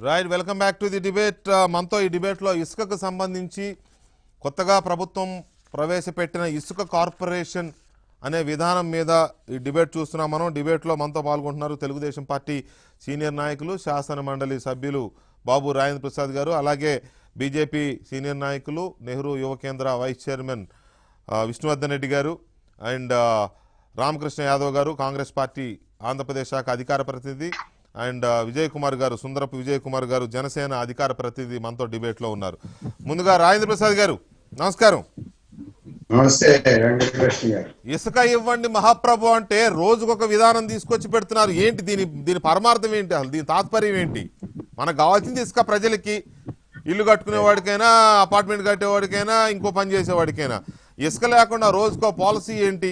Right welcome back to the debate మనతో ఈ డిబేట్లో ఇసుకకు సంబంధించి కొత్తగా ప్రభుత్వం ప్రవేశపెట్టిన ఇసుక కార్పొరేషన్ అనే విధానం మీద ఈ డిబేట్ చూస్తున్నాం మనం డిబేట్లో మనతో పాల్గొంటున్నారు తెలుగుదేశం పార్టీ సీనియర్ నాయకులు శాసన మండలి సభ్యులు బాబు రాజేంద్ర ప్రసాద్ గారు అలాగే బీజేపీ సీనియర్ నాయకులు నెహ్రూ యువ కేంద్ర వైస్ చైర్మన్ ఆ, విష్ణువర్ధన్ రెడ్డి గారు అండ్ ఆ, రామకృష్ణ యాదవ్ గారు కాంగ్రెస్ పార్టీ ఆంధ్రప్రదేశ్ శాఖ అధికార ప్రతినిధి అండ్ ఆ, విజయ్ కుమార్ గారు సుందరపు విజయ్ కుమార్ గారు జనసేన అధికార ప్రతినిధి మనతో డిబేట్లో ఉన్నారు ముందుగా రాజేంద్ర ప్రసాద్ గారు నమస్కారం నమస్తే వెంకటకృష్ణ గారు ఇసుక ఇవ్వండి మహాప్రభు అంటే రోజుకొక విధానం తీసుకొచ్చి పెడుతున్నారు ఏంటి దీని దీని పరమార్థం ఏంటి అసలు దీని తాత్పర్యం ఏంటి మనకు కావాల్సింది ఇసుక ప్రజలకి ఇల్లు కట్టుకునేవాడికైనా అపార్ట్మెంట్ కట్టేవాడికైనా ఇంకో పని చేసేవాడికైనా ఇసుక లేకుండా రోజుకో పాలసీ ఏంటి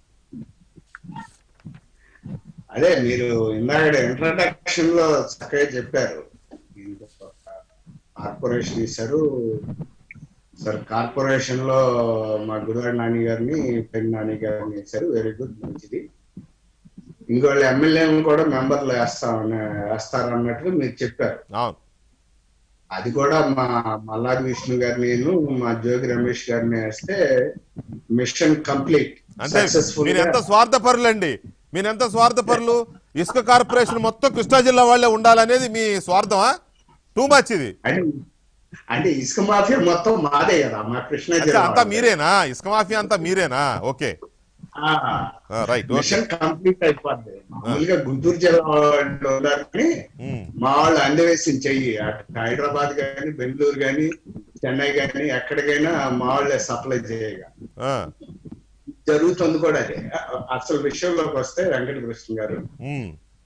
అదే మీరు ఇందాక ఇంట్రడక్షన్ లో చక్కగా చెప్పారు కార్పొరేషన్ ఇచ్చారు సార్ కార్పొరేషన్ లో మా గురువారి నాని గారిని పెన్ నాని గారిని ఇచ్చారు వెరీ గుడ్ మంచిది ఇంకోళ్ళు ఎమ్మెల్యేలను కూడా మెంబర్లు వేస్తామని వేస్తారు అన్నట్టుగా మీరు చెప్పారు అవును అది కూడా మా మల్లాది విష్ణు గారిని మా జోగి రమేష్ గారిని వేస్తే మిషన్ కంప్లీట్ అంటే సక్సెస్ఫుల్ మీరు ఎంత స్వార్థపరులండి మీరు ఎంత స్వార్థపరులు ఇసుక కార్పొరేషన్ మొత్తం కృష్ణా జిల్లా వాళ్ళే ఉండాలనేది మీ స్వార్థమా టూ మచ్ ఇది అంటే అంటే ఇసుక మాఫియా మొత్తం మాదే కదా మా కృష్ణా అంటే జిల్లా అంతా మీరేనా ఇసుక మాఫియా అంతా మీరేనా ఓకే ఆ, రైట్ ఓకే మిషన్ కంప్లీట్ అయిపోద్ది మామూలుగా గుంటూరు జిల్లా వాళ్ళు ఉన్నారు కానీ ఉమ్, మా వాళ్ళు అందవేసిన చెయ్యి అటు హైదరాబాద్ గాని బెంగళూరు గాని చెన్నై గాని ఎక్కడికైనా మా వాళ్ళే సప్లై చేయగా ఆ, జరుగుతుంది కూడా అదే అ- అసలు విషయంలోకి వస్తే వెంకటకృష్ణ గారు ఉమ్,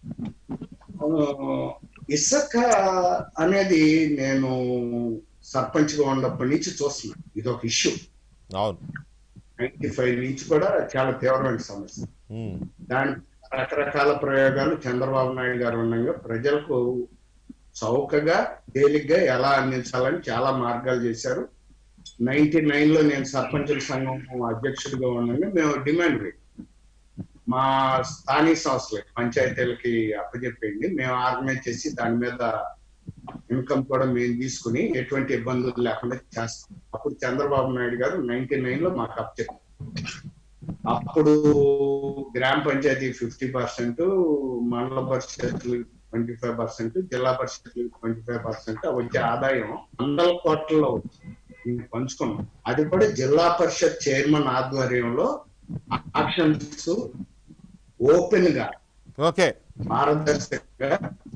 ఆ, ఇసుక అనేది నేను సర్పంచ్ గా ఉన్నప్పటి నుంచి చూస్తున్నా ఇది ఒక ఇష్యూ అవును నైన్టీ ఫైవ్ నుంచి కూడా చాలా తీవ్రమైన సమస్య ఉమ్, దాని రకరకాల ప్రయోగాలు చంద్రబాబు నాయుడు గారు ఉండగా ప్రజలకు చౌకగా తేలిగ్గా ఎలా అందించాలని చాలా మార్గాలు చేశారు నైన్టీ నైన్ లో నేను సర్పంచుల సంఘం అధ్యక్షుడిగా ఉండగా మేము డిమాండ్ పెట్టి మా స్థానిక సంస్థలకి పంచాయతీలకి అప్పచెప్పేయండి మేము ఆర్గనైజ్ చేసి దాని మీద ఇన్కమ్ కూడా మేము తీసుకుని ఎటువంటి ఇబ్బందులు లేకుండా చేస్తాం అప్పుడు చంద్రబాబు నాయుడు గారు నైన్టీ నైన్ లో మాకు అప్పచెప్పారు అప్పుడు గ్రామ పంచాయతీ ఫిఫ్టీ పర్సెంట్ మండల పరిషత్లు ట్వంటీ ఫైవ్ పర్సెంట్ జిల్లా పరిషత్లు ట్వంటీ ఫైవ్ పర్సెంట్ వచ్చే ఆదాయం వందల కోట్లలో వచ్చింది. మేము పంచుకున్నాం అది కూడా జిల్లా పరిషత్ చైర్మన్ ఆధ్వర్యంలో ఆక్షన్స్ ఓపెన్ గా ఓకే పారదర్శకంగా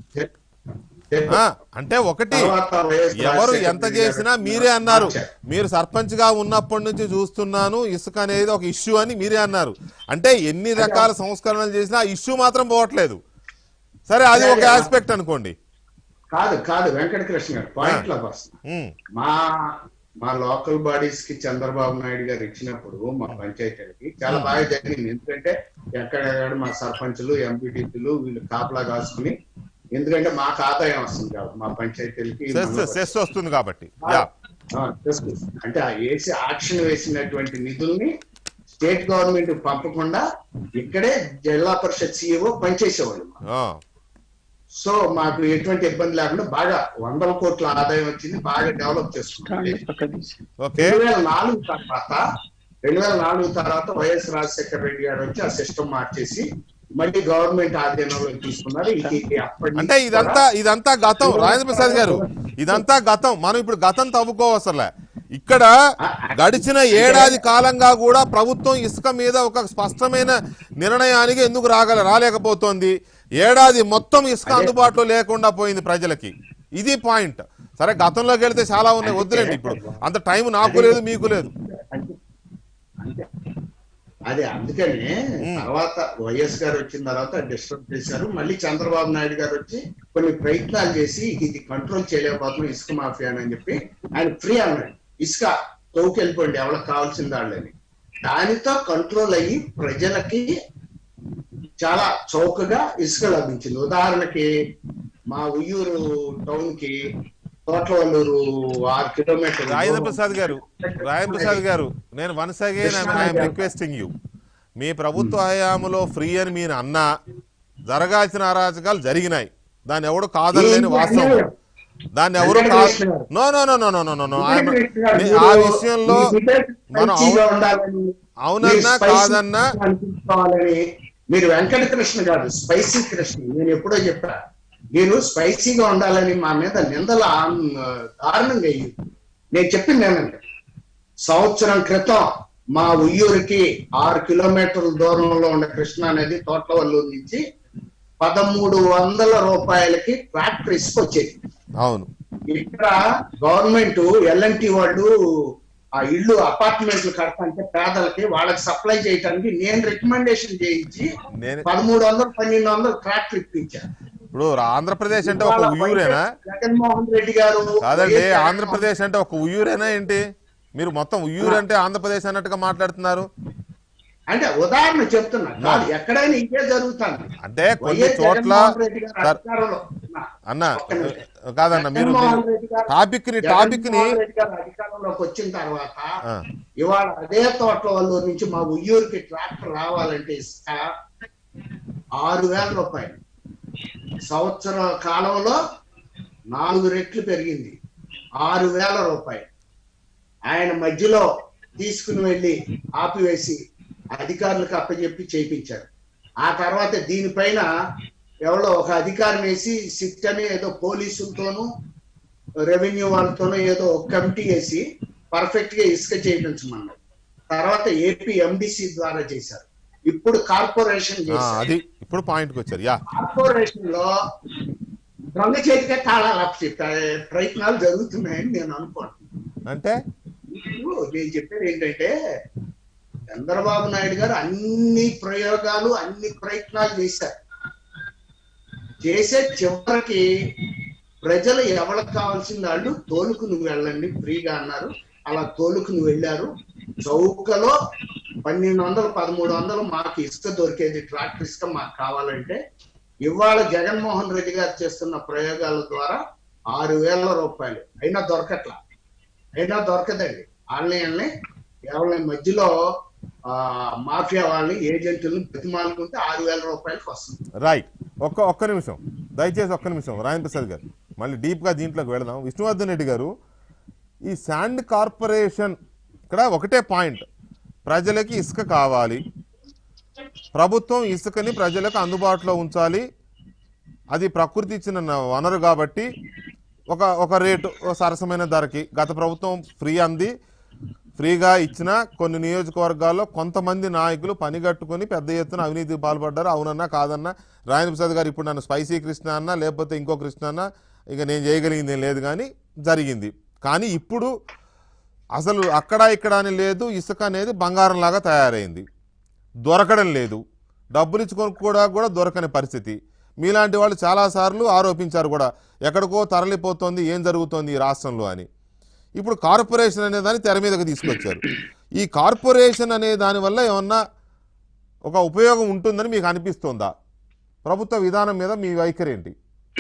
ఆ, అంటే ఒకటి తర్వాత వైఎస్ ఎవరు రాజశేఖర ఎంత రెడ్డి చేసినా గారు మీరే అన్నారు మార్చారు. మీరు సర్పంచ్ గా ఉన్నప్పటి నుంచి చూస్తున్నాను ఇసుక అనేది ఒక ఇష్యూ అని మీరే అన్నారు అంటే ఎన్ని రకాల సంస్కరణలు చేసినా ఆ ఇష్యూ మాత్రం పోవట్లేదు సరే అది ఒక సరే, ఆస్పెక్ట్ అనుకోండి కాదు కాదు వెంకటకృష్ణ గారు పాయింట్ లోకి వస్తుంది ఉమ్, మా మా లోకల్ బాడీస్ కి చంద్రబాబు నాయుడు గారు ఇచ్చినప్పుడు మా పంచాయతీలకి చాలా బాగా జరిగింది ఎందుకంటే ఎక్కడెక్కడ మా సర్పంచులు ఎంపీటీలు వీళ్ళు కాపలా కాసుకుని ఎందుకంటే మాకు ఆదాయం వస్తుంది కాబట్టి మా పంచాయతీలకి సెస్ మండల సెస్ వస్తుంది కాబట్టి యా ఆ, తెలుసు. అంటే ఆ వేసి ఆక్షన్ వేసినటువంటి నిధుల్ని స్టేట్ గవర్నమెంట్ పంపకుండా ఇక్కడే జిల్లా పరిషత్ సీఈఓ పనిచేసేవాళ్ళు ఆ, సో మాకు ఎటువంటి ఇబ్బంది లేకుండా బాగా వందల కోట్ల ఆదాయం వచ్చింది బాగా డెవలప్ చేసుకున్నాం ఓకే రెండు వేల నాలుగు తర్వాత రెండు వేల నాలుగు తర్వాత వైఎస్ రాజశేఖర రెడ్డి గారు వచ్చి ఆ సిస్టమ్ మార్చేసి మళ్ళీ గవర్నమెంట్ ఆధీనంలో తీసుకున్నారు ఇది ఇది అప్పటి నుంచి అంటే ఇదంతా కూడా ఇదంతా గతం రాజేంద్ర ప్రసాద్ గారు ఇదంతా గతం మనం ఇప్పుడు గతం తవ్వుకోవసలే ఇక్కడ గడిచిన ఏడాది కాలంగా కూడా ప్రభుత్వం ఇసుక మీద ఒక స్పష్టమైన నిర్ణయానికి ఎందుకు రాగల రాలేకపోతోంది ఏడాది మొత్తం ఇసుక అందుబాటులో లేకుండా పోయింది ప్రజలకి ఇది పాయింట్ సరే గతంలోకి వెళ్తే చాలా ఉన్నాయి వద్దులేండి ఇప్పుడు అంత టైం నాకు లేదు మీకు లేదు అంటే- అంటే అదే అందుకనే తర్వాత వైఎస్ గారు వచ్చిన తర్వాత డిస్టర్బ్ చేశారు మళ్ళీ చంద్రబాబు నాయుడు గారు వచ్చి కొన్ని ప్రయత్నాలు చేసి ఇది కంట్రోల్ చేయలేకపోతున్నాం ఇసుక మాఫియా అని చెప్పి ఆయన ఫ్రీ అన్నాడు ఇసుక తోకెళ్ళిపోండి ఎవరికి కావాల్సిన వాళ్ళని దానితో కంట్రోల్ అయ్యి ప్రజలకి చాలా చౌకగా ఇసుక లభించింది ఉదాహరణకి మా ఉయ్యూరు టౌన్ కి తోటవల్లూరు ఆరు కిలోమీటర్లు రాజేంద్ర ప్రసాద్ గారు రాజేంద్ర ప్రసాద్ గారు నేను once again I'm requesting you మీ ప్రభుత్వ హయాంలో ఫ్రీ అని మీరు అన్నా జరగాల్సిన అరాచకాలు జరిగినాయి దాన్ని ఎవడు కాదనలేని వాస్తవం దాన్ని ఎవరు Venkatakrishna garu. No no no no no no no no Venkatakrishna garu, నే- ఆ మీరు విషయంలో ఈ debate మనం మంచిగా అవును- ఉండాలని, అవునన్నా మీరు spicy కాదన్నా అనిపించుకోవాలని మీరు వెంకట కృష్ణ కాదు స్పైసీ కృష్ణ నేను ఎప్పుడో చెప్పా మీరు స్పైసీగా ఉండాలని మా మీద నిందలు ఆన్- దారుణంగా అయ్యింది నేను చెప్పింది ఏమంటే సంవత్సరం క్రితం మా ఉయ్యూరికి ఆరు కిలోమీటర్ల దూరంలో ఉన్న కృష్ణా నది తోటవల్లూరు నుంచి పదమూడు వందల రూపాయలకి ట్రాక్టర్ ఇసుక వచ్చేది అవును ఇక్కడ గవర్నమెంట్ ఎల్ఎన్టీ వాళ్ళు ఆ ఇల్లు అపార్ట్మెంట్లు కడతాంటే పేదలకి వాళ్ళకి సప్లై చేయడానికి నేను రికమెండేషన్ చేయించి నేను పదమూడు వందలు పన్నెండు వందలు ట్రాక్టర్ ఇప్పించాను ఇప్పుడు ఆంధ్రప్రదేశ్ అంటే ఒక ఉయ్యూరేనా జగన్మోహన్ రెడ్డి గారు కాదండి వైఎస్ ఆంధ్రప్రదేశ్ అంటే ఒక ఉయ్యూరేనా ఏంటి మీరు మొత్తం ఉయ్యూరు అంటే ఆంధ్రప్రదేశ్ అన్నట్టుగా మాట్లాడుతున్నారు అంటే ఉదాహరణ చెప్తున్నా కాదు ఎక్కడైనా ఇదే జరుగుతుంది అంటే కొన్ని వైఎస్ చోట్ల జగన్మోహన్ రెడ్డి గారు సార్, అధికారంలో ఉన్నా. అన్న ఒక్క నిమిషం. కాదన్న మీరు జగన్మోహన్ రెడ్డి గారు- టాపిక్ ని టాపిక్ ని జగన్మోహన్ రెడ్డి గారు అధికారంలోకి వచ్చిన తర్వాత ఆ, ఇవాళ అదే తోటవల్లూరు నుంచి మా ఉయ్యూరుకి ట్రాక్టర్ రావాలంటే ఇసుక ఆరు వేల రూపాయలు సంవత్సర కాలంలో నాలుగు రెట్లు పెరిగింది ఆరు వేల రూపాయలు ఆయన మధ్యలో తీసుకుని వెళ్ళి ఆపివేసి అధికారులకు అప్పచెప్పి చేయించారు ఆ తర్వాత దీనిపైన ఎవరో ఒక అధికారం వేసి సిట్ అని ఏదో పోలీసులతోనూ రెవెన్యూ వాళ్ళతోనూ ఏదో ఒక కమిటీ వేసి పర్ఫెక్ట్ గా ఇసుక చేయించమన్నారు తర్వాత ఏపీ ఎండిసి ద్వారా చేశారు ఇప్పుడు కార్పొరేషన్ ఆ, చేశారు అది ఇప్పుడు పాయింట్కి వచ్చారు యా కార్పొరేషన్ లో దొంగ చేతికే తాళాలు అప్పచెప్పే ప్రయత్నాలు జరుగుతున్నాయని నేను అనుకుంటున్నాను అంటే ఇప్పుడు నేను చెప్పేది ఏంటంటే చంద్రబాబు నాయుడు గారు అన్ని ప్రయోగాలు అన్ని ప్రయత్నాలు చేశారు చేసే చివరికి ప్రజలు ఎవరికి కావాల్సిన వాళ్ళు తోలుకుని వెళ్ళండి ఫ్రీగా అన్నారు అలా తోలుకుని వెళ్ళారు చౌకలో పన్నెండు వందలు పదమూడు వందలు మాకు ఇసుక దొరికేది ట్రాక్టర్ ఇసుక మాకు కావాలంటే ఇవాళ జగన్మోహన్ రెడ్డి గారు చేస్తున్న ప్రయోగాల ద్వారా ఆరు వేల రూపాయలు అయినా దొరకట్లా అయినా దొరకదండి వాళ్ళని ఎవరి మధ్యలో ఆ మాఫియా వాళ్ళని ఏజెంట్లను బతిమాలుకుంటే ఆరు వేల రూపాయలకి వస్తుంది రైట్ ఒక్క ఒక్క నిమిషం దయచేసి ఒక్క నిమిషం రాయన్ ప్రసాద్ గారు మళ్ళీ డీప్గా దీంట్లోకి వెళదాం విష్ణువర్ధన్ రెడ్డి గారు ఈ శాండ్ కార్పొరేషన్ ఇక్కడ ఒకటే పాయింట్ ప్రజలకి ఇసుక కావాలి ప్రభుత్వం ఇసుకని ప్రజలకు అందుబాటులో ఉంచాలి అది ప్రకృతి ఇచ్చిన న- వనరు కాబట్టి ఒక ఒక రేటు ఓ సరసమైన ధరకి గత ప్రభుత్వం ఫ్రీ అంది ఫ్రీగా ఇచ్చిన కొన్ని నియోజకవర్గాల్లో కొంతమంది నాయకులు పనిగట్టుకుని పెద్ద ఎత్తున అవినీతికి పాల్పడ్డారు అవునన్నా కాదన్నా రాయన ప్రసాద్ గారు ఇప్పుడు నన్ను స్పైసీ కృష్ణ అన్న లేకపోతే ఇంకో కృష్ణ అన్న ఇక నేను చేయగలిగింది ఏం లేదు కానీ జరిగింది కానీ ఇప్పుడు అసలు అక్కడ ఇక్కడ అని లేదు ఇసుక అనేది బంగారంలాగా తయారైంది దొరకడం లేదు డబ్బులు ఇచ్చుకొని కూడా కూడా దొరకని పరిస్థితి మీలాంటి వాళ్ళు చాలాసార్లు ఆరోపించారు కూడా ఎక్కడికో తరలిపోతోంది ఏం జరుగుతోంది ఈ రాష్ట్రంలో అని ఇప్పుడు కార్పొరేషన్ అనే దాన్ని తెర మీదకి తీసుకొచ్చారు ఈ కార్పొరేషన్ అనే దానివల్ల ఏమన్నా ఒక ఉపయోగం ఉంటుందని మీకు అనిపిస్తుందా ప్రభుత్వ విధానం మీద మీ వైఖరి ఏంటి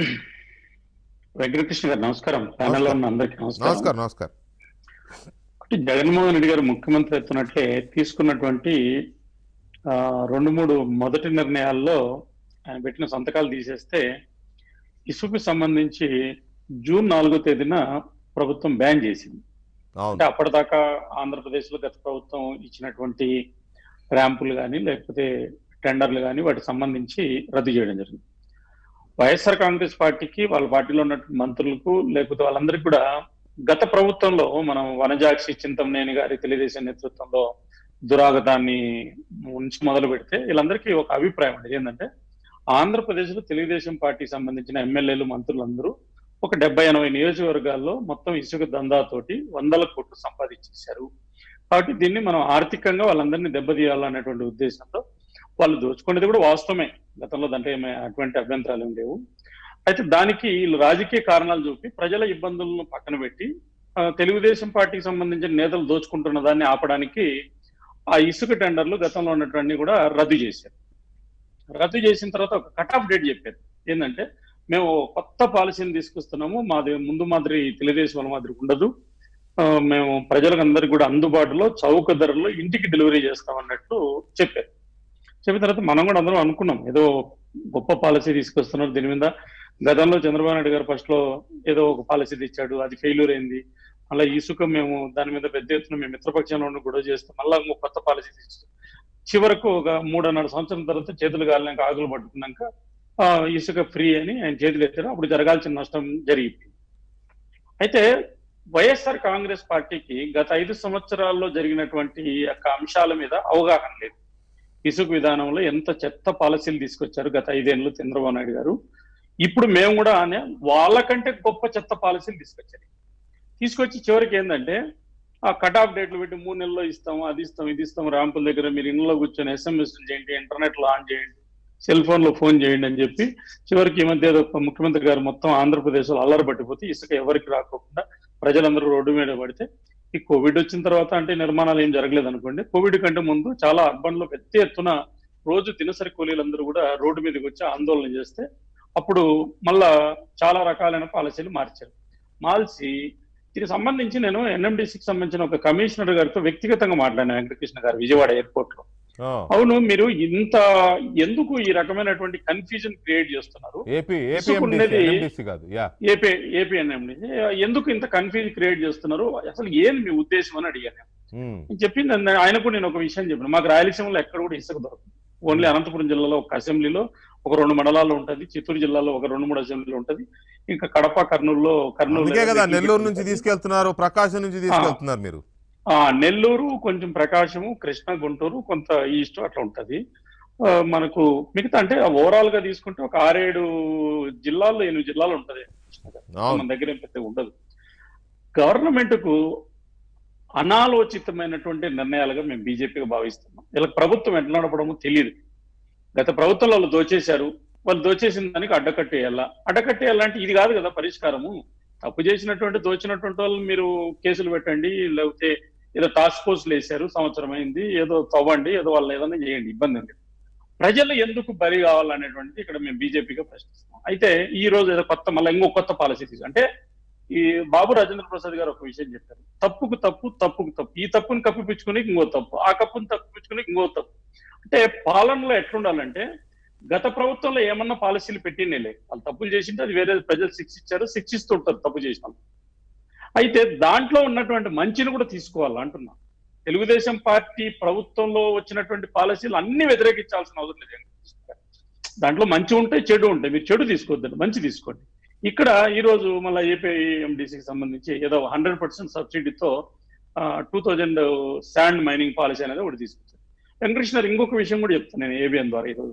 వెంకటకృష్ణ గారు నమస్కారం ప్యానెల్ లో ఉన్న అందరికి నమస్కారం నమస్కారం నమస్కారం ఒకటి జగన్మోహన్ రెడ్డి గారు ముఖ్యమంత్రి అవుతున్నట్లే తీసుకున్నటువంటి ఆ, రెండు మూడు మొదటి నిర్ణయాల్లో ఆయన పెట్టిన సంతకాలు తీసేస్తే ఇసుకు సంబంధించి జూన్ నాలుగో తేదీన ప్రభుత్వం బ్యాన్ చేసింది అంటే అవును అప్పటిదాకా ఆంధ్రప్రదేశ్ లో గత ప్రభుత్వం ఇచ్చినటువంటి ర్యాంపులు కానీ లేకపోతే టెండర్లు కానీ వాటికి సంబంధించి రద్దు చేయడం జరిగింది వైఎస్ఆర్ కాంగ్రెస్ పార్టీకి వాళ్ళ పార్టీలో ఉన్నటువంటి మంత్రులకు లేకపోతే వాళ్ళందరికీ కూడా గత ప్రభుత్వంలో మనం వనజాక్షి చింతమనేని గారి తెలుగుదేశం నేతృత్వంలో దురాగతాన్ని ఉంచి మొదలు పెడితే వీళ్ళందరికీ ఒక అభిప్రాయం ఉండేది ఏంటంటే ఆంధ్రప్రదేశ్ లో తెలుగుదేశం పార్టీకి సంబంధించిన ఎమ్మెల్యేలు మంత్రులందరూ ఒక డెబ్బై ఎనభై నియోజకవర్గాల్లో మొత్తం ఇసుక దందాతోటి వందల కోట్లు సంపాదించేశారు కాబట్టి దీన్ని మనం ఆర్థికంగా వాళ్ళందరినీ దెబ్బతీయాలనేటువంటి ఉద్దేశంతో వాళ్ళు దోచుకునేది కూడా వాస్తవమే గతంలో దాంట్లో ఏమీ అటువంటి అభ్యంతరాలు ఏం లేవు అయితే దానికి వీళ్ళు రాజకీయ కారణాలు చూపి ప్రజల ఇబ్బందులను పక్కన పెట్టి ఆ, తెలుగుదేశం పార్టీకి సంబంధించిన నేతలు దోచుకుంటున్న దాన్ని ఆపడానికి ఆ ఇసుక టెండర్లు గతంలో ఉన్నటువంటి కూడా రద్దు చేశారు రద్దు చేసిన తర్వాత ఒక కట్ ఆఫ్ డేట్ చెప్పారు ఏంటంటే మేము కొత్త పాలసీని తీసుకొస్తున్నాము మాది ముందు మాదిరి తెలుగుదేశం వాళ్ళ మాదిరి ఉండదు ఆ, మేము ప్రజలకు అందరికి కూడా అందుబాటులో చౌక ధరలో ఇంటికి డెలివరీ చేస్తాం అన్నట్టు చెప్పారు చెప్పిన తర్వాత మనం కూడా అందరం అనుకున్నాం ఏదో గొప్ప పాలసీ తీసుకొస్తున్నారు దీని మీద గతంలో చంద్రబాబు నాయుడు గారు ఫస్ట్ లో ఏదో ఒక పాలసీ తెచ్చాడు అది ఫెయిల్యూర్ అయింది మళ్ళీ ఇసుక మేము దాని మీద పెద్ద ఎత్తున మేము మిత్రపక్షంలో ఉండి గొడవ చేస్తాం మళ్ళీ ఇంకో కొత్త పాలసీ తెచ్చాం చివరకు ఒక మూడున్నర సంవత్సరం తర్వాత చేతులు కాలినాక ఆకులు పట్టుకున్నాక ఆ, ఇసుక ఫ్రీ అని ఆయన చేతులు ఎత్తారు అప్పుడు జరగాల్సిన నష్టం జరిగింది అయితే వైఎస్ఆర్ కాంగ్రెస్ పార్టీకి గత ఐదు సంవత్సరాల్లో జరిగినటువంటి ఈ యొక్క అంశాల మీద అవగాహన లేదు ఇసుక విధానంలో ఎంత చెత్త పాలసీలు తీసుకొచ్చారు గత ఐదేళ్ళు చంద్రబాబు నాయుడు గారు ఇప్పుడు మేము కూడా అనే వాళ్ళకంటే గొప్ప చెత్త పాలసీలు తీసుకొచ్చారు తీసుకొచ్చి చివరికి ఏంటంటే ఆ కట్ ఆఫ్ డేట్లు పెట్టి మూడు నెలల్లో ఇస్తాం అది ఇస్తాం ఇది ఇస్తాం ర్యాంపుల దగ్గర మీరు ఇంట్లో కూర్చొని ఎస్ఎంఎస్ చేయండి ఇంటర్నెట్ లో ఆన్ చేయండి సెల్ ఫోన్ లో ఫోన్ చేయండి అని చెప్పి చివరికి ఈ మధ్య ఏదో ఒక ముఖ్యమంత్రి గారు మొత్తం ఆంధ్రప్రదేశ్ లో అల్లరి పట్టిపోతే ఇసుక ఎవరికి రాకోకుండా ప్రజలందరూ రోడ్డు మీద పడితే ఈ కోవిడ్ వచ్చిన తర్వాత అంటే నిర్మాణాలు ఏం జరగలేదు అనుకోండి కోవిడ్ కంటే ముందు చాలా అర్బన్ లో పెద్ద ఎత్తున రోజు దినసరి కూలీలందరూ కూడా రోడ్డు మీదకి వచ్చి ఆందోళన చేస్తే అప్పుడు మళ్ళా చాలా రకాలైన పాలసీలు మార్చారు మార్చి దీనికి సంబంధించి నేను ఎన్ఎండిసికి సంబంధించిన ఒక కమిషనర్ గారితో వ్యక్తిగతంగా మాట్లాడాను వెంకటకృష్ణ గారు విజయవాడ ఎయిర్పోర్ట్ లో ఆ, అవును మీరు ఇంత ఎందుకు ఈ రకమైనటువంటి కన్ఫ్యూజన్ క్రియేట్ చేస్తున్నారు ఏపీ ఇసుక ఉన్నది- ఏపీఎండిసి కాదు యా ఏపీ ఏపీఎన్ఎండి ఎందుకు ఇంత కన్ఫ్యూజ్ క్రియేట్ చేస్తున్నారు అసలు ఏంది మీ ఉద్దేశం అని అడిగాను నేను. ఉమ్, నేను చెప్పింది అన్న- ఆయనకు నేను ఒక విషయం చెప్పాను మాకు రాయలసీమలో ఎక్కడ కూడా ఇసుక దొరకదు ఓన్లీ అనంతపురం జిల్లాలో ఒక అసెంబ్లీలో ఒక రెండు మండలాల్లో ఉంటది చిత్తూరు జిల్లాలో ఒక రెండు మూడు అసెంబ్లీలు ఉంటది ఇంకా కడప కర్నూలులో కర్నూలు అందుకే కదా లేదా నెల్లూరు నుంచి ఉంటది. తీసుకెళ్తున్నారు ప్రకాశం నుంచి తీసుకెళ్తున్నారు మీరు ఆ నెల్లూరు కొంచెం ప్రకాశము కృష్ణ గుంటూరు కొంత ఈస్ట్ అట్లా ఉంటది ఆ, మనకు మిగతా అంటే ఓవరాల్ గా తీసుకుంటే ఒక ఆరేడు జిల్లాల్లో ఎనిమిది జిల్లాలు ఉంటది అవును మన దగ్గర ఏం పెద్ద ఉండదు గవర్నమెంట్ కు అనాలోచితమైనటువంటి నిర్ణయాలుగా మేము బీజేపీగా భావిస్తున్నాం ఇలా ప్రభుత్వం ఎట్లా నడపడమో తెలియదు గత ప్రభుత్వంలో వాళ్ళు దోచేశారు వాళ్ళు దోచేసిన దానికి అడ్డకట్టేయాలా అడ్డకట్టేయాలంటే ఇది కాదు కదా పరిష్కారము తప్పు చేసినటువంటి దోచినటువంటి వాళ్ళు మీరు కేసులు పెట్టండి లేకపోతే ఏదో టాస్క్ ఫోర్స్లు వేశారు సంవత్సరం అయింది ఏదో తవ్వండి ఏదో వాళ్ళు ఏదైనా చేయండి ఇబ్బంది ఉంది ప్రజలు ఎందుకు బరి కావాలనేటువంటిది ఇక్కడ మేము బీజేపీగా ప్రశ్నిస్తున్నాం అయితే ఈ రోజు ఏదో కొత్త మళ్ళీ ఇంకో కొత్త పాలసీ తీసు అంటే ఈ బాబు రాజేంద్ర ప్రసాద్ గారు ఒక విషయం చెప్పారు తప్పుకు తప్పు తప్పుకు తప్పు ఈ తప్పుని కప్పిపుచ్చుకుని ఇంకో తప్పు ఆ కప్పుని తప్పిపుచ్చుకుని ఇంకో తప్పు అంటే పాలనలో ఎట్లుండాలంటే గత ప్రభుత్వంలో ఏమన్నా పాలసీలు పెట్టినేలే వాళ్ళు తప్పులు చేసింటే అది వేరే ప్రజలు శిక్షించారు శిక్షిస్తూ ఉంటారు తప్పు చేసిన వాళ్ళు. అయితే దాంట్లో ఉన్నటువంటి మంచిని కూడా తీసుకోవాలి అంటున్నా తెలుగుదేశం పార్టీ ప్రభుత్వంలో వచ్చినటువంటి పాలసీలు అన్ని వ్యతిరేకించాల్సిన అవసరం లేదు దాంట్లో మంచి ఉంటాయి చెడు ఉంటాయి మీరు చెడు తీసుకోవద్దండి మంచి తీసుకోండి ఇక్కడ ఈ రోజు మళ్ళీ ఏపీఎండిసికి సంబంధించి ఏదో హండ్రెడ్ పర్సెంట్ సబ్సిడీతో two thousand sand mining policy అనేది ఒకటి తీసుకొచ్చారు వెంకటకృష్ణ ఇంకొక విషయం కూడా చెప్తాను నేను ఏబిఎన్ ద్వారా ఈరోజు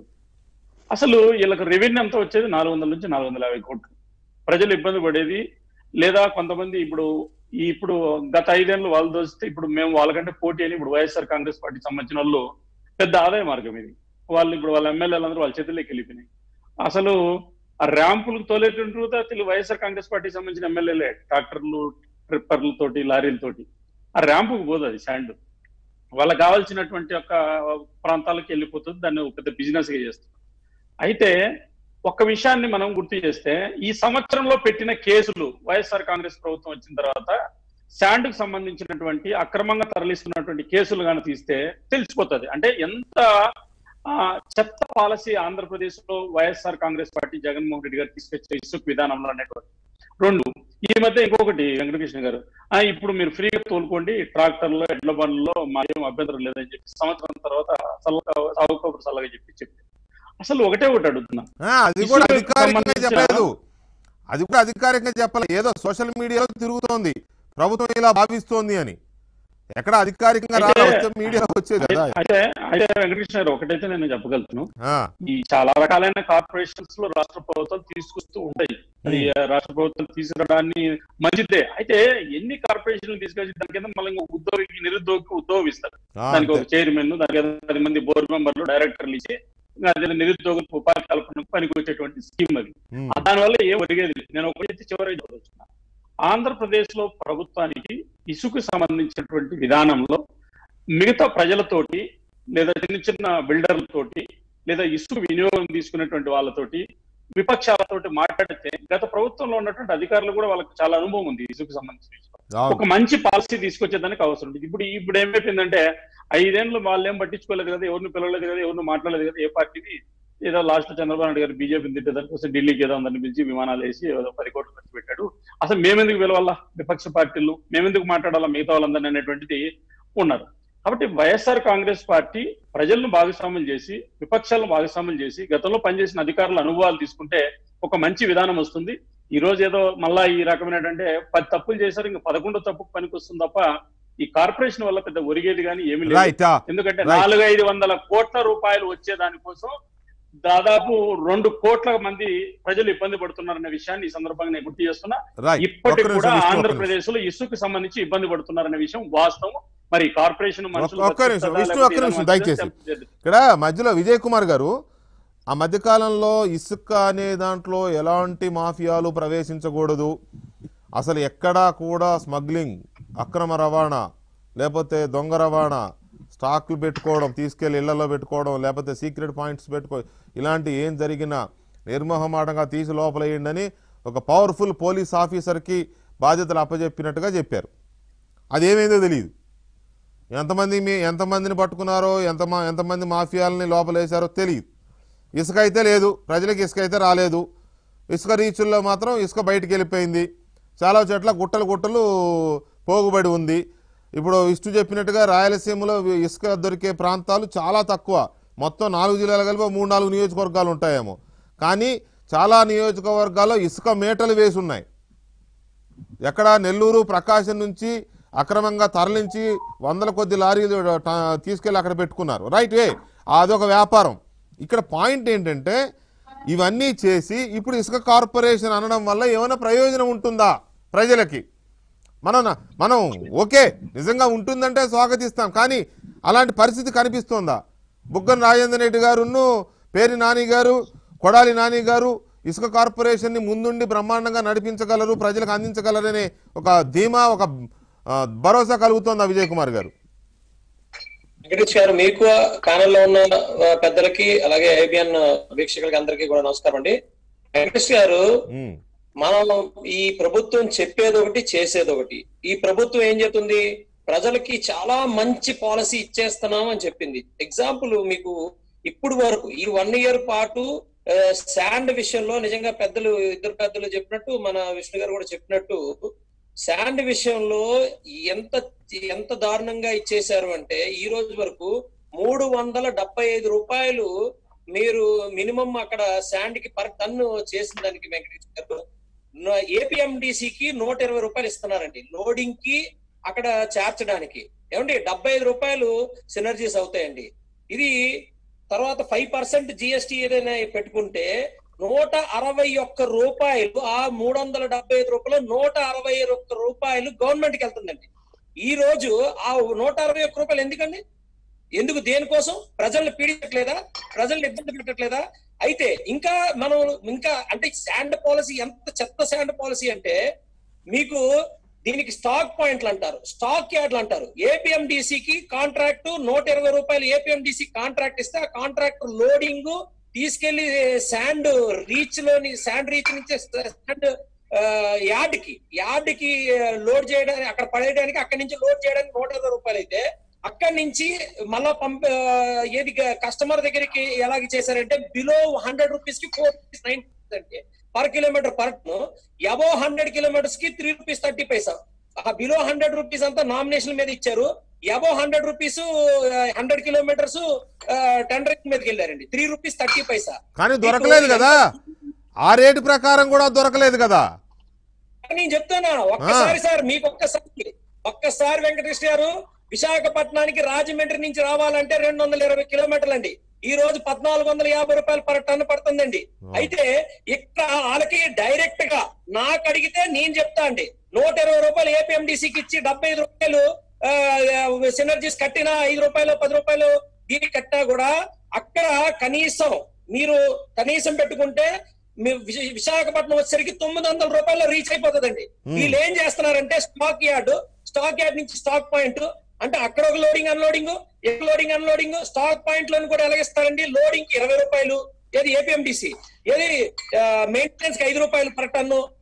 అసలు వీళ్ళకి రెవెన్యూ అంతా వచ్చేది నాలుగు వందల నుంచి నాలుగు వందల యాభై కోట్లు ప్రజలు ఇబ్బంది పడేది లేదా కొంతమంది ఇప్పుడు ఈ ఇప్పుడు గత ఐదేళ్ళు వాళ్ళు దోస్తే ఇప్పుడు మేము వాళ్ళకంటే పోటీ అని ఇప్పుడు వైఎస్ఆర్ కాంగ్రెస్ పార్టీకి సంబంధించిన వాళ్ళు పెద్ద ఆదాయ మార్గం ఇది వాళ్ళు ఇప్పుడు వాళ్ళ ఎమ్మెల్యేలందరూ వాళ్ళ చేతుల్లోకి వెళ్ళిపోయినాయి అసలు ఆ ర్యాంపులకు తోలేటువంటి కూడా తెలుగు వైఎస్ఆర్ కాంగ్రెస్ పార్టీకి సంబంధించిన ఎమ్మెల్యేలే ట్రాక్టర్లు ట్రిప్పర్లతోటి లారీలతోటి ఆ ర్యాంపుకు పోదు అది శాండ్ వాళ్ళకి కావాల్సినటువంటి ఒక ప్రాంతాలకు వెళ్ళిపోతుంది దాన్ని ఒక పెద్ద బిజినెస్ గా చేస్తారు అయితే ఒక్క విషయాన్ని మనం గుర్తు చేస్తే ఈ సంవత్సరంలో పెట్టిన కేసులు వైఎస్ఆర్ కాంగ్రెస్ ప్రభుత్వం వచ్చిన తర్వాత శాండ్ కు సంబంధించినటువంటి అక్రమంగా తరలిస్తున్నటువంటి కేసులు కానీ తీస్తే తెలిసిపోతుంది అంటే ఎంత ఆ, చెత్త పాలసీ ఆంధ్రప్రదేశ్ లో వైఎస్ఆర్ కాంగ్రెస్ పార్టీ జగన్మోహన్ రెడ్డి గారు తీసుకొచ్చే ఇసుక విధానంలో అనేటువంటి రెండు ఈ మధ్య ఇంకొకటి వెంకటకృష్ణ గారు ఆ ఇప్పుడు మీరు ఫ్రీగా తోలుకోండి ట్రాక్టర్లో ఎడ్ల బండ్లో మా ఏం అభ్యంతరం లేదని చెప్పి సంవత్సరం తర్వాత చల్లగా సాగుకోబడి చల్లగా చెప్పి చెప్పి అసలు ఒకటే ఒకటి అడుగుతున్నా ఆ, అది కూడా ఇసుకకు అధికారికంగా సంబంధించిన- చెప్పలేదు అది కూడా అధికారికంగా చెప్పలేదు ఏదో సోషల్ మీడియాలో తిరుగుతోంది ప్రభుత్వం ఇలా భావిస్తోంది అని ఎక్కడ అధికారికంగా అయితే- రాలా వస్తే మీడియాలో వచ్చేది కదా అయితే అయితే వెంకటకృష్ణ గారు ఒకటైతే నేను చెప్పగలుగుతాను ఆ, ఈ చాలా రకాలైన కార్పొరేషన్స్ లో రాష్ట్ర ప్రభుత్వాలు తీసుకొస్తూ ఉంటాయి అది ఆ, రాష్ట్ర ప్రభుత్వాలు తీసుకురావడాన్ని మంచిదే అయితే ఎన్ని కార్పొరేషన్లు తీసుకొచ్చి దాని కింద మళ్ళీ ఇంకొక ఉద్యోగికి నిరుద్యోగికి ఉద్యోగం ఇస్తారు ఆ, దానికి అంతే. ఒక చైర్మన్ దానికి ఏదో పది మంది బోర్డు మెంబర్లు డైరెక్టర్లు ఇచ్చి ఇంకా అదే నిరుద్యోగులకు ఉపాధి కల్పనకు పనికి వచ్చేటువంటి స్కీమ్ అది ఉమ్, దానివల్ల ఏం ఒరిగేది లేదు. నేను ఒక అయితే చివరి చదువుతున్నా ఆంధ్రప్రదేశ్ లో ప్రభుత్వానికి ఇసుకు సంబంధించినటువంటి విధానంలో మిగతా ప్రజలతోటి లేదా చిన్న చిన్న బిల్డర్లతోటి లేదా ఇసుక వినియోగం తీసుకునేటువంటి వాళ్ళతోటి విపక్షాలతోటి మాట్లాడితే గత ప్రభుత్వంలో ఉన్నటువంటి అధికారులు కూడా వాళ్ళకి చాలా అనుభవం ఉంది ఇసుకు సంబంధించిన విషయంలో. అవును. ఒక మంచి పాలసీ తీసుకొచ్చేదానికి అవసరం ఉంది ఇప్పుడు ఇప్పుడు ఏమైపోయిందంటే ఐదేళ్ళు వాళ్ళు ఏం పట్టించుకోలేదు కదా ఎవరిని పిలవలేదు కదా ఎవరిని మాట్లాడలేదు కదా ఏ పార్టీని ఏదో లాస్ట్ చంద్రబాబు నాయుడు గారు బీజేపీని తిట్టేదానికి వస్తే ఢిల్లీకి ఏదో అందరిని పిలిచి విమానాలు వేసి ఏదో పది కోట్లు ఖర్చు పెట్టాడు అసలు మేమెందుకు పిలవాలా విపక్ష పార్టీలు మేమెందుకు మాట్లాడాలా మిగతా వాళ్ళందరినీ అనేటువంటిది ఉన్నారు కాబట్టి వైఎస్ఆర్ కాంగ్రెస్ పార్టీ ప్రజలను భాగస్వాములు చేసి విపక్షాలను భాగస్వాములు చేసి గతంలో పనిచేసిన అధికారుల అనుభవాలు తీసుకుంటే ఒక మంచి విధానం వస్తుంది ఈ రోజు ఏదో మళ్ళా ఈ రకమైనటువంటి పది తప్పులు చేశారు ఇంకా పదకొండో తప్పుకు పనికి వస్తుంది తప్ప ఈ కార్పొరేషన్ వల్ల పెద్ద ఒరిగేది కానీ ఏమి లేదు రైట్ ఎందుకంటే Right. నాలుగు ఐదు వందల కోట్ల రూపాయలు వచ్చే దానికోసం దాదాపు రెండు కోట్ల మంది ప్రజలు ఇబ్బంది పడుతున్నారనే విషయాన్ని ఈ సందర్భంగా నేను గుర్తు చేస్తున్నా రైట్ ఇప్పటికి కూడా ఒక్క నిమిషం ఆంధ్రప్రదేశ్ లో ఇసుకు సంబంధించి ఇబ్బంది పడుతున్నారనే విషయం వాస్తవం మరి కార్పొరేషన్ మనుషులు ఒక్క నిమిషం, విష్ణు, ఒక్క నిమిషం, దయచేసి. ఇక్కడ మధ్యలో విజయ్ కుమార్ గారు ఆ మధ్యకాలంలో ఇసుక అనే దాంట్లో ఎలాంటి మాఫియాలు ప్రవేశించకూడదు అసలు ఎక్కడా కూడా స్మగ్లింగ్ అక్రమ రవాణా లేకపోతే దొంగ రవాణా స్టాక్లు పెట్టుకోవడం తీసుకెళ్లి ఇళ్లలో పెట్టుకోవడం లేకపోతే సీక్రెట్ పాయింట్స్ పెట్టుకో ఇలాంటి ఏం జరిగినా నిర్మోహమాటంగా తీసి లోపలేయండి అని ఒక పవర్ఫుల్ పోలీస్ ఆఫీసర్కి బాధ్యతలు అప్పజెప్పినట్టుగా చెప్పారు అదేమైందో తెలియదు ఎంతమంది మీ ఎంతమందిని పట్టుకున్నారో ఎంత మా- ఎంతమంది మాఫియాలని లోపలేశారో తెలియదు ఇసుక అయితే లేదు ప్రజలకు ఇసుక అయితే రాలేదు ఇసుక రీచుల్లో మాత్రం ఇసుక బయటికి వెళ్ళిపోయింది చాలా చోట్ల గుట్టలు గుట్టలు పోగుబడి ఉంది ఇప్పుడు ఇష్టు చెప్పినట్టుగా రాయలసీమలో వి- ఇసుక దొరికే ప్రాంతాలు చాలా తక్కువ మొత్తం నాలుగు జిల్లాలు కలిపి ఓ మూడు నాలుగు నియోజకవర్గాలు ఉంటాయేమో కానీ చాలా నియోజకవర్గాల్లో ఇసుక మేటలు వేసి ఉన్నాయి ఎక్కడ నెల్లూరు ప్రకాశం నుంచి అక్రమంగా తరలించి వందల కొద్ది లారీలు ట- తీసుకెళ్ళి అక్కడ పెట్టుకున్నారు రైట్ వే అదొక వ్యాపారం ఇక్కడ పాయింట్ ఏంటంటే ఇవన్నీ చేసి ఇప్పుడు ఇసుక కార్పొరేషన్ అనడం వల్ల ఏమైనా ప్రయోజనం ఉంటుందా ప్రజలకి మనం మనం ఓకే నిజంగా ఉంటుందంటే స్వాగతిస్తాం కానీ అలాంటి పరిస్థితి కనిపిస్తోందా బుగ్గన రాజేంద్ర రెడ్డి గారును పేరి నాని గారు కొడాలి నాని గారు ఇసుక కార్పొరేషన్ని ముందుండి బ్రహ్మాండంగా నడిపించగలరు ప్రజలకు అందించగలరనే ఒక ధీమా ఒక ఆ, భరోసా కలుగుతోందా విజయ్ కుమార్ గారు వెంకటేష్ గారు మీకు ప్యానెల్ లో ఉన్న ఆ, పెద్దలకి అలాగే ఏబిఎన్ వీక్షకులకి అందరికీ కూడా నమస్కారం అండి వెంకటేష్ గారు ఉమ్, మనం ఈ ప్రభుత్వం చెప్పేది ఒకటి చేసేది ఒకటి ఈ ప్రభుత్వం ఏం చెప్తుంది ప్రజలకి చాలా మంచి పాలసీ ఇచ్చేస్తున్నాం అని చెప్పింది ఎగ్జాంపుల్ మీకు ఇప్పుడు వరకు ఈ వన్ ఇయర్ పాటు శాండ్ విషయంలో నిజంగా పెద్దలు ఇద్దరు పెద్దలు చెప్పినట్టు మన విష్ణు గారు కూడా చెప్పినట్టు శాండ్ విషయంలో ఎంత ఎంత దారుణంగా ఇచ్చేశారు అంటే ఈ రోజు వరకు మూడు వందల డెబ్బై ఐదు రూపాయలు మీరు మినిమం అక్కడ శాండ్ కి పర్ టన్ను చేసిన దానికి వెంకటేష్ గారు ఏపీఎండిసికి నూట ఇరవై రూపాయలు ఇస్తున్నారండి లోడింగ్ కి అక్కడ చేర్చడానికి ఏమండి డెబ్బై ఐదు రూపాయలు సినర్జీస్ అవుతాయండి ఇది తర్వాత ఫైవ్ పర్సెంట్ జిఎస్టి ఏదైనా పెట్టుకుంటే నూట అరవై ఒక్క రూపాయలు ఆ మూడు వందల డెబ్బై ఐదు రూపాయలు నూట అరవై ఒక్క రూపాయలు గవర్నమెంట్ కి వెళ్తుందండి ఈ రోజు ఆ నూట అరవై ఒక్క రూపాయలు ఎందుకండి ఎందుకు దేనికోసం ప్రజల్ని పీడించట్లేదా ప్రజల్ని ఇబ్బంది పెట్టట్లేదా అయితే ఇంకా మనం ఇంకా అంటే శాండ్ పాలసీ ఎంత చెత్త శాండ్ పాలసీ అంటే మీకు దీనికి స్టాక్ పాయింట్లు అంటారు స్టాక్ యార్డ్లు అంటారు ఏపీఎండిసికి కాంట్రాక్ట్ నూట ఇరవై రూపాయలు ఏపీఎండిసి కాంట్రాక్ట్ ఇస్తే ఆ కాంట్రాక్ట్ లోడింగ్ తీసుకెళ్లి శాండ్ రీచ్ లోని శాండ్ రీచ్ నుంచి శాండ్ యార్డ్ కి యార్డ్ కి లోడ్ చేయడానికి అక్కడ పడేయడానికి అక్కడి నుంచి లోడ్ చేయడానికి నూట ఇరవై రూపాయలు అయితే అక్కడి నుంచి మళ్ళా పంప ఆ, ఏది కస్టమర్ దగ్గరికి ఎలాగ చేశారంటే బిలో హండ్రెడ్ రూపీస్ కి ఫోర్ రూపీస్ నైన్ అంటే per kilometre per above hundred kilometres కి త్రీ రూపీస్ థర్టీ పైసా ఆ బిలో హండ్రెడ్ రూపీస్ అంతా నామినేషన్ మీద ఇచ్చారు above hundred rupees hundred kilometres tendering మీదకి వెళ్ళారండి త్రీ రూపీస్ థర్టీ పైసా కానీ దొరకలేదు కదా ఆ రేటు ప్రకారం కూడా దొరకలేదు కదా నేను చెప్తానా ఒక్కసారి సార్ మీకు ఒక్కసారి ఒక్కసారి వెంకటేష్ గారు విశాఖపట్నానికి రాజమండ్రి నుంచి రావాలంటే రెండు వందల ఇరవై కిలోమీటర్లు అండి ఈ రోజు పద్నాలుగు వందల యాభై రూపాయలు పర్ టన్ను పడుతుందండి అయితే ఇక్కడ వాళ్ళకి డైరెక్ట్ గా నాకు అడిగితే నేను చెప్తా అండి నూట ఇరవై రూపాయలు ఏపీఎండిసికి ఇచ్చి డెబ్బై ఐదు రూపాయలు సినర్జీస్ కట్టినా ఐదు రూపాయలు పది రూపాయలు దీనికి కట్టినా కూడా అక్కడ కనీసం మీరు కనీసం పెట్టుకుంటే మీ విశ- విశాఖపట్నం వచ్చేసరికి తొమ్మిది వందల రూపాయలు రీచ్ అయిపోతుందండి వీళ్ళు ఏం చేస్తున్నారంటే స్టాక్ యార్డ్ స్టాక్ యార్డ్ నుంచి స్టాక్ పాయింట్ అంటే అక్కడ ఒక లోడింగ్ అన్లోడింగ్ ఎక్కడ లోడింగ్ అన్లోడింగ్ స్టాక్ పాయింట్ లోని కూడా ఎలాగిస్తారండి లోడింగ్ కి ఇరవై రూపాయలు ఏది ఏపీఎండిసి ఏది మెయింటెనెన్స్ కి ఐదు రూపాయలు పర్ టన్ను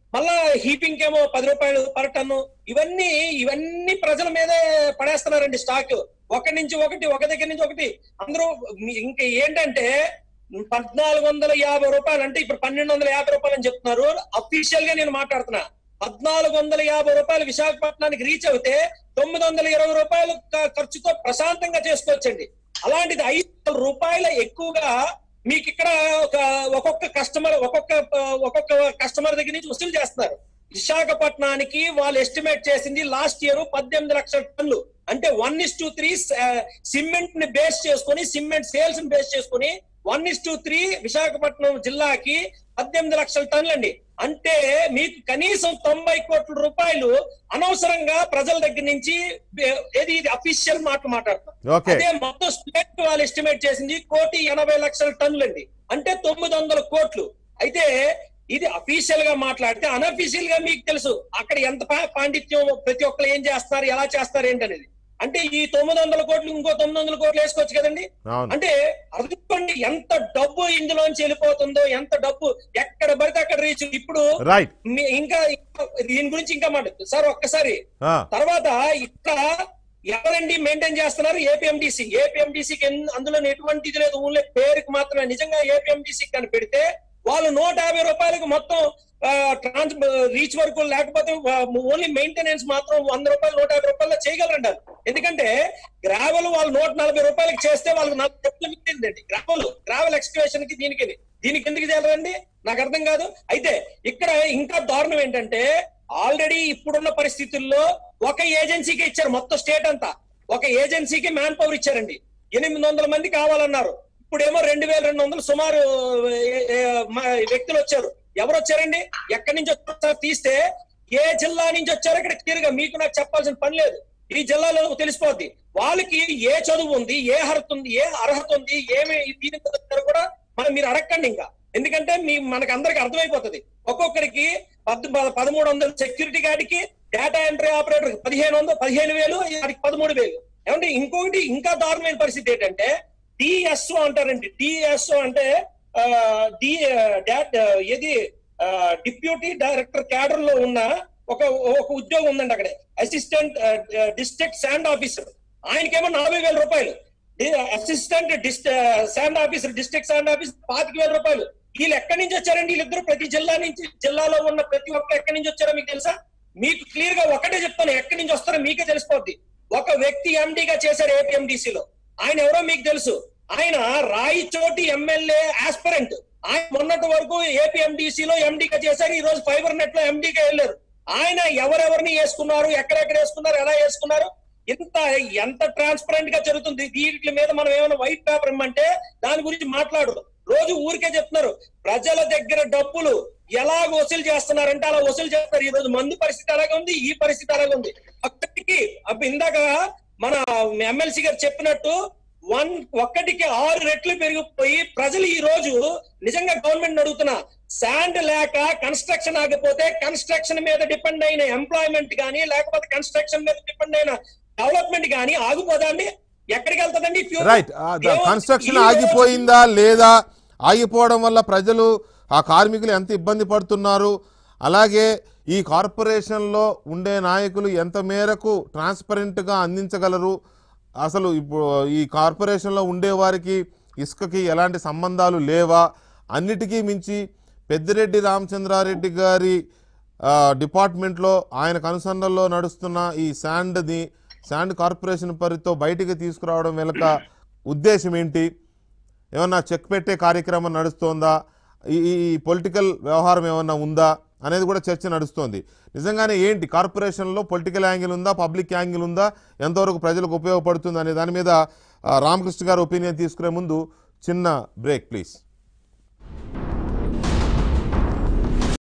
మళ్ళా హీటింగ్ ఏమో పది రూపాయలు పర్ టన్ను ఇవన్నీ ఇవన్నీ ప్రజల మీదే పడేస్తున్నారండి స్టాక్ ఒకటి నుంచి ఒకటి ఒక దగ్గర నుంచి ఒకటి అందరూ మీ- ఇంకా ఏంటంటే పద్నాలుగు వందల యాభై రూపాయలు అంటే ఇప్పుడు పన్నెండు వందల యాభై రూపాయలు అని చెప్తున్నారు అఫీషియల్ గా నేను మాట్లాడుతున్నా పద్నాలుగు వందల యాభై రూపాయలు విశాఖపట్నానికి రీచ్ అవుతే తొమ్మిది వందల ఇరవై రూపాయలు క- ఖర్చుతో ప్రశాంతంగా చేసుకోవచ్చండి అలాంటిది ఐదు వందల రూపాయల ఎక్కువగా మీకు ఇక్కడ ఒక ఒక్కొక్క కస్టమర్ ఒక్కొక్క ఆ, ఒక్కొక్క కస్టమర్ దగ్గర నుంచి వసూలు చేస్తున్నారు విశాఖపట్నానికి వాళ్ళు ఎస్టిమేట్ చేసింది లాస్ట్ ఇయర్ పద్దెనిమిది లక్షల టన్నులు అంటే one is to three cement ని బేస్ చేసుకొని సిమెంట్ సేల్స్ ని బేస్ చేసుకొని one is to three Visakhapatnam జిల్లాకి పద్దెనిమిది లక్షల టన్నులండి అంటే మీకు కనీసం తొంభై కోట్ల రూపాయలు అనవసరంగా ప్రజల దగ్గర నుంచి ఏ- ఏది ఇది అఫీషియల్ మాట మాట్లాడుతున్నారు ఓకే అదే మొత్తం స్టేట్ వాళ్ళు ఎస్టిమేట్ చేసింది కోటి ఎనభై లక్షల టన్నులండి అంటే తొమ్మిది వందల కోట్లు అయితే ఇది అఫీషియల్ గా మాట్లాడితే అనఫీషియల్ గా మీకు తెలుసు అక్కడ ఎంత పా- పాండిత్యం ప్రతి ఒక్కరు ఏం చేస్తారు ఎలా చేస్తారు ఏంటనేది అంటే ఈ తొమ్మిది వందల కోట్లు ఇంకో తొమ్మిది వందల కోట్లు వేసుకోవచ్చు కదండి అవును అంటే అర్థండి ఎంత డబ్బు ఇందులోంచి వెళ్ళిపోతుందో ఎంత డబ్బు ఎక్కడ పడితే అక్కడ రీచ్ ఇప్పుడు రైట్ మీ- ఇంకా ఇంకా దీని గురించి ఇంకా మాట సార్ ఒక్కసారి ఆ, తర్వాత ఇక్కడ ఎవరండి మెయింటైన్ చేస్తున్నారు ఏపీఎండిసి ఏపీఎండిసికి అందులో ఎటువంటి ఇది లేదు ఊళ్ళో పేరుకి మాత్రమే నిజంగా ఏపీఎండిసి కానీ పెడితే వాళ్ళు నూట యాభై రూపాయలకు మొత్తం ట్రాన్స్ రీచ్ వరకు లేకపోతే ఓన్లీ మెయింటెనెన్స్ మాత్రం వంద రూపాయలు నూట యాభై రూపాయలు చేయగలరండి వాళ్ళు. ఎందుకంటే గ్రావెల్ వాళ్ళు నూట నలభై రూపాయలకి చేస్తే వాళ్ళకి నలభై రూపాయలు మిగిలిందండి గ్రావెల్ గ్రావెల్ ఎక్స్కవేషన్ కి దీనికి దీనికి ఎందుకు చేయాలండి నాకు అర్థం కాదు అయితే ఇక్కడ ఇంకా దారుణం ఏంటంటే ఆల్రెడీ ఇప్పుడున్న పరిస్థితుల్లో ఒక ఏజెన్సీకి ఇచ్చారు మొత్తం స్టేట్ అంతా ఒక ఏజెన్సీకి మ్యాన్ పవర్ ఇచ్చారండి ఎనిమిది వందల మంది కావాలన్నారు ఇప్పుడేమో రెండు వేల రెండు వందలు సుమారు ఏ- ఏ- మ- వ్యక్తులు వచ్చారు ఎవరు వచ్చారండి ఎక్కడి నుంచి వచ్చారో తీస్తే ఏ జిల్లా నుంచి వచ్చారో ఇక్కడ క్లియర్ గా మీకు నాకు చెప్పాల్సిన పని లేదు ఈ జిల్లాలో తెలిసిపోద్ది వాళ్ళకి ఏ చదువు ఉంది ఏ అర్హత ఉంది ఏ అర్హత ఉంది ఏమి దీని మీద వచ్చారో కూడా మనం మీరు అడగండి ఇంకా ఎందుకంటే మీ మనకి అందరికి అర్థమైపోతుంది ఒక్కొక్కరికి పద్ పదమూడు వందల సెక్యూరిటీ గార్డ్కి డేటా ఎంట్రీ ఆపరేటర్ పదిహేను వందలు పదిహేను వేలు వాడికి పదమూడు వేలు ఏమంటే ఇంకొకటి ఇంకా దారుణమైన పరిస్థితి ఏంటంటే డిఎస్ఓ అంటారండి డిఎస్ఓ అంటే ఆ, డి డాట్ ఏది డిప్యూటీ డైరెక్టర్ క్యాడర్ లో ఉన్న ఒక ఒక ఉద్యోగం ఉందండి అక్కడ అసిస్టెంట్ డిస్ట్రిక్ట్ శాండ్ ఆఫీసర్ ఆయనకేమో నలభై వేల రూపాయలు assistant dist sand officer district sand officer పాతిక వేల రూపాయలు వీళ్ళు ఎక్కడి నుంచి వచ్చారండి వీళ్ళిద్దరు ప్రతి జిల్లా నుంచి జిల్లాలో ఉన్న ప్రతి ఒక్కరు ఎక్కడి నుంచి వచ్చారో మీకు తెలుసా మీకు క్లియర్ గా ఒకటే చెప్తాను ఎక్కడి నుంచి వస్తారో మీకే తెలిసిపోద్ది ఒక వ్యక్తి ఎండిగా చేశారు ఏపీఎండిసి లో ఆయన ఎవరో మీకు తెలుసు ఆయన రాయిచోటి ఎమ్మెల్యే ఆస్పిరెంట్ ఆయన మొన్నటి వరకు ఏపీఎండిసి లో ఎండిగా చేశారు ఈ రోజు ఫైబర్ నెట్ లో ఎండిగా వెళ్ళారు ఆయన ఎవరెవరిని వేసుకున్నారు ఎక్కడెక్కడ వేసుకున్నారు ఎలా వేసుకున్నారు ఇంత ఎంత ట్రాన్స్పరెంట్ గా జరుగుతుంది వీటి మీద మనం ఏమైనా వైట్ పేపర్ ఇమ్మంటే దాని గురించి మాట్లాడు రోజు ఊరికే చెప్తున్నారు ప్రజల దగ్గర డబ్బులు ఎలా వసూలు చేస్తున్నారంటే అలా వసూలు చేస్తారు ఈ రోజు మందు పరిస్థితి అలాగే ఉంది ఈ పరిస్థితి అలాగే ఉంది ఒక్కటికి అప్పుడు ఇందాక మన ఎమ్మెల్సీ గారు చెప్పినట్టు వన్ ఒక్కటికి ఆరు రెట్లు పెరిగిపోయి ప్రజలు ఈ రోజు నిజంగా గవర్నమెంట్ అడుగుతున్నా శాండ్ లేక కన్స్ట్రక్షన్ ఆగిపోతే కన్స్ట్రక్షన్ మీద డిపెండ్ అయిన ఎంప్లాయ్మెంట్ కానీ లేకపోతే కన్స్ట్రక్షన్ మీద డిపెండ్ అయిన డెవలప్మెంట్ కానీ ఆగిపోదా అండి ఎక్కడికి వెళ్తుందండి Future? రైట్ ఏమో- కన్స్ట్రక్షన్ ఈ రోజు- ఆగిపోయిందా లేదా ఆగిపోవడం వల్ల ప్రజలు ఆ కార్మికులు ఎంత ఇబ్బంది పడుతున్నారు అలాగే ఈ కార్పొరేషన్లో ఉండే నాయకులు ఎంత మేరకు ట్రాన్స్పరెంట్గా అందించగలరు అసలు ఇప్పుడు ఈ కార్పొరేషన్లో ఉండే వారికి ఇసుకకి ఎలాంటి సంబంధాలు లేవా అన్నిటికీ మించి పెద్దిరెడ్డి రామచంద్రారెడ్డి గారి ఆ, డిపార్ట్మెంట్లో ఆయనకు అనుసంధానంలో నడుస్తున్న ఈ శాండ్ని శాండ్ కార్పొరేషన్ పరితో బయటికి తీసుకురావడం వెనుక ఉద్దేశం ఏంటి ఏమన్నా చెక్ పెట్టే కార్యక్రమం నడుస్తోందా ఈ ఈ పొలిటికల్ వ్యవహారం ఏమన్నా ఉందా అనేది కూడా చర్చ నడుస్తోంది నిజంగానే ఏంటి కార్పొరేషన్లో పొలిటికల్ యాంగిల్ ఉందా పబ్లిక్ యాంగిల్ ఉందా ఎంతవరకు ప్రజలకు ఉపయోగపడుతుంది అనే దాని మీద ఆ, రామకృష్ణ గారు ఒపీనియన్ తీసుకునే ముందు చిన్న బ్రేక్ ప్లీజ్